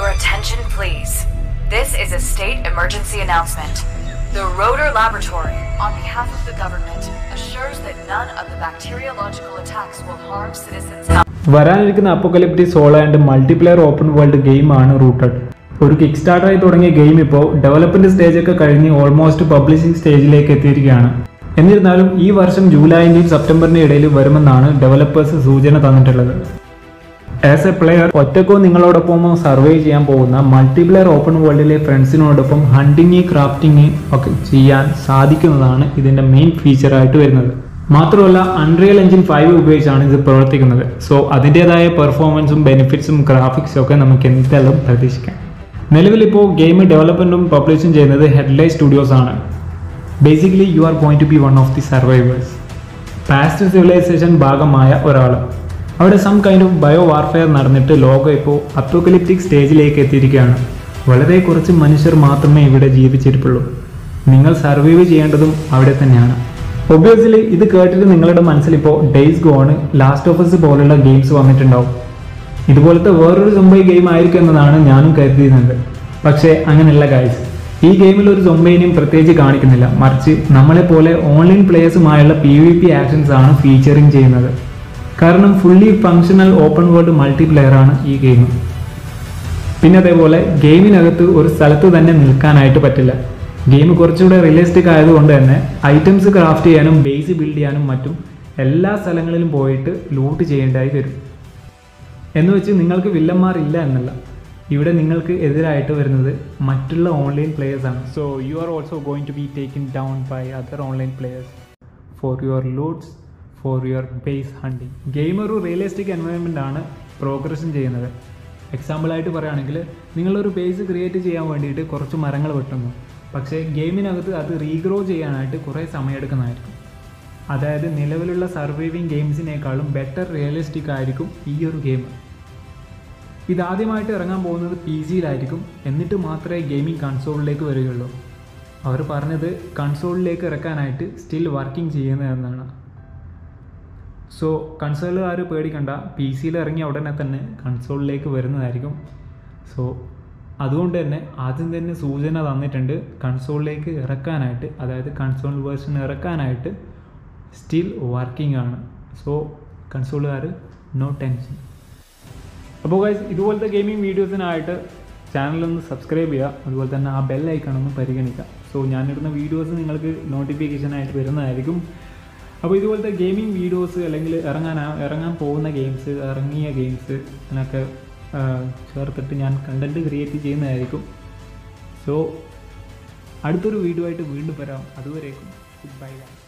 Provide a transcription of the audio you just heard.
Your attention, please. This is a state emergency announcement. The Rotor Laboratory, on behalf of the government, assures that none of the bacteriological attacks will harm citizens' health. വരാനിരിക്കുന്ന apocalyptic solo and multiplayer open world ഗെയിമാണ് rooted ഒരു kick സ്റ്റാർട്ടറായി തുടങ്ങിയ game ഇപ്പോൾ development stage ഒക്കെ കഴിഞ്ഞ് almost publishing സ്റ്റേജിലേക്ക് എത്തിയിരിക്കുകയാണ് എന്നിരുന്നാലും ഈ വർഷം ജൂലൈൻ്റെയും സെപ്റ്റംബറിൻ്റെയും ഇടയിൽ വരുമെന്നാണ് ഡെവലപ്പേഴ്സ് സൂചന തന്നിട്ടുള്ളത് ആസ് എ പ്ലെയർ ഒറ്റക്കോ നിങ്ങളോടൊപ്പമോ സർവേ ചെയ്യാൻ പോകുന്ന മൾട്ടിപ്ലെയർ ഓപ്പൺ വേൾഡിലെ ഫ്രണ്ട്സിനോടൊപ്പം ഹണ്ടിങ് ക്രാഫ്റ്റിംഗ് ഒക്കെ ചെയ്യാൻ സാധിക്കുന്നതാണ് ഇതിൻ്റെ മെയിൻ ഫീച്ചറായിട്ട് വരുന്നത് മാത്രമല്ല അൺറിയൽ എഞ്ചിൻ ഫൈവ് ഉപയോഗിച്ചാണ് ഇത് പ്രവർത്തിക്കുന്നത് സോ അതിൻ്റെതായ പെർഫോമൻസും ബെനിഫിറ്റ്സും ഗ്രാഫിക്സും ഒക്കെ നമുക്ക് എന്തെല്ലാം പ്രതീക്ഷിക്കാം നിലവിലിപ്പോൾ ഗെയിം ഡെവലപ്മെൻറ്റും പബ്ലിഷും ചെയ്യുന്നത് ഹെഡ്ലൈൻ സ്റ്റുഡിയോസ് ആണ് basically you are going to be one of the survivors past civilization ഭാഗമായ ഒരാൾ അവിടെ some kind of bio warfare നടന്നിട്ട് ലോകം ഇപ്പോൾ അപ്പോക്കലിപ്റ്റിക് സ്റ്റേജിലേക്ക് എത്തിയിരിക്കുകയാണ് വളരെ കുറച്ച് മനുഷ്യർ മാത്രമേ ഇവിടെ ജീവിച്ചിരിപ്പുള്ളൂ നിങ്ങൾ സർവൈവ് ചെയ്യേണ്ടതും അവിടെ തന്നെയാണ് ഒബ്വിയസ്ലി ഇത് കേട്ടിട്ട് നിങ്ങളുടെ മനസ്സിലിപ്പോൾ ഡേയ്സ് ഗോണ് ലാസ്റ്റ് ഓഫീസ് പോലുള്ള ഗെയിംസ് വന്നിട്ടുണ്ടാവും ഇതുപോലത്തെ വേറൊരു സൊമ്പൈ ഗെയിം ആയിരിക്കും എന്നതാണ് ഞാനും കരുതിയിരുന്നത് പക്ഷേ അങ്ങനെയല്ല ഗൈസ് ഈ ഗെയിമിൽ ഒരു സൊമ്പൈനെയും പ്രത്യേകിച്ച് കാണിക്കുന്നില്ല മറിച്ച് നമ്മളെ പോലെ ഓൺലൈൻ പ്ലേയേഴ്സുമായുള്ള പി വി പി ആക്ഷൻസ് ആണ് ഫീച്ചറിങ് ചെയ്യുന്നത് കാരണം fully functional open world multiplayer ആണ് ഈ ഗെയിം പിന്നെ അതേപോലെ ഗെയിമിനകത്ത് ഒരു സ്ഥലത്ത് തന്നെ നിൽക്കാനായിട്ട് പറ്റില്ല ഗെയിം കുറച്ചുകൂടെ റിയലിസ്റ്റിക് ആയതുകൊണ്ട് തന്നെ ഐറ്റംസ് ക്രാഫ്റ്റ് ചെയ്യാനും ബേസ് ബിൽഡ് ചെയ്യാനും മറ്റും എല്ലാ സ്ഥലങ്ങളിലും പോയിട്ട് ലൂട്ട് ചെയ്യേണ്ടതായി വരും എന്ന് വെച്ച് നിങ്ങൾക്ക് വില്ലന്മാർ ഇല്ല എന്നല്ല ഇവിടെ നിങ്ങൾക്ക് എതിരായിട്ട് വരുന്നത് മറ്റുള്ള ഓൺലൈൻ പ്ലേയേഴ്സ് ആണ് so you are also going to be taken down by other online players for your loots for your base hunting game ഒരു റിയലിസ്റ്റിക് എൻവയോൺമെൻ്റ് ആണ് പ്രോഗ്രഷൻ ചെയ്യുന്നത് എക്സാമ്പിളായിട്ട് പറയുകയാണെങ്കിൽ നിങ്ങളൊരു ബേസ് ക്രിയേറ്റ് ചെയ്യാൻ വേണ്ടിയിട്ട് കുറച്ച് മരങ്ങൾ വെട്ടുന്നു പക്ഷേ ഗെയിമിനകത്ത് അത് റീഗ്രോ ചെയ്യാനായിട്ട് കുറേ സമയമെടുക്കുന്നതായിരിക്കും അതായത് നിലവിലുള്ള സർവൈവിങ് ഗെയിംസിനേക്കാളും ബെറ്റർ റിയലിസ്റ്റിക് ആയിരിക്കും ഈ ഒരു ഗെയിം ഇതാദ്യമായിട്ട് ഇറങ്ങാൻ പോകുന്നത് പി സിയിലായിരിക്കും എന്നിട്ട് മാത്രമേ ഗെയിമിംഗ് കൺസോളിലേക്ക് വരികയുള്ളൂ അവർ പറഞ്ഞത് കൺസോളിലേക്ക് ഇറക്കാനായിട്ട് സ്റ്റിൽ വർക്കിംഗ് ചെയ്യുന്നതെന്നാണ് സോ കൺസോളുകാർ പേടിക്കണ്ട പി സിയിൽ ഇറങ്ങിയ ഉടനെ തന്നെ കൺസോളിലേക്ക് വരുന്നതായിരിക്കും സോ അതുകൊണ്ട് തന്നെ ആദ്യം തന്നെ സൂചന തന്നിട്ടുണ്ട് കൺസോളിലേക്ക് ഇറക്കാനായിട്ട് അതായത് കൺസോൾ വേർഷൻ ഇറക്കാനായിട്ട് സ്റ്റിൽ വർക്കിംഗ് ആണ് സോ കൺസോളുകാർ നോ ടെൻഷൻ അപ്പോൾ ഗൈസ് ഇതുപോലത്തെ ഗെയിമിംഗ് വീഡിയോസിനായിട്ട് ചാനലൊന്ന് സബ്സ്ക്രൈബ് ചെയ്യുക അതുപോലെ തന്നെ ആ ബെൽ ഐക്കൺ ഒന്ന് പരിഗണിക്കുക സോ ഞാനിടുന്ന വീഡിയോസ് നിങ്ങൾക്ക് നോട്ടിഫിക്കേഷനായിട്ട് വരുന്നതായിരിക്കും അപ്പോൾ ഇതുപോലത്തെ ഗെയിമിംഗ് വീഡിയോസ് അല്ലെങ്കിൽ ഇറങ്ങാൻ ഇറങ്ങാൻ പോകുന്ന ഗെയിംസ് ഇറങ്ങിയ ഗെയിംസ് എന്നൊക്കെ ആ, ചേർത്തിട്ട് ഞാൻ കണ്ടൻറ്റ് ക്രിയേറ്റ് ചെയ്യുന്നതായിരിക്കും സോ അടുത്തൊരു വീഡിയോ ആയിട്ട് വീണ്ടും വരാം അതുവരേക്കും ഗുഡ് ബൈ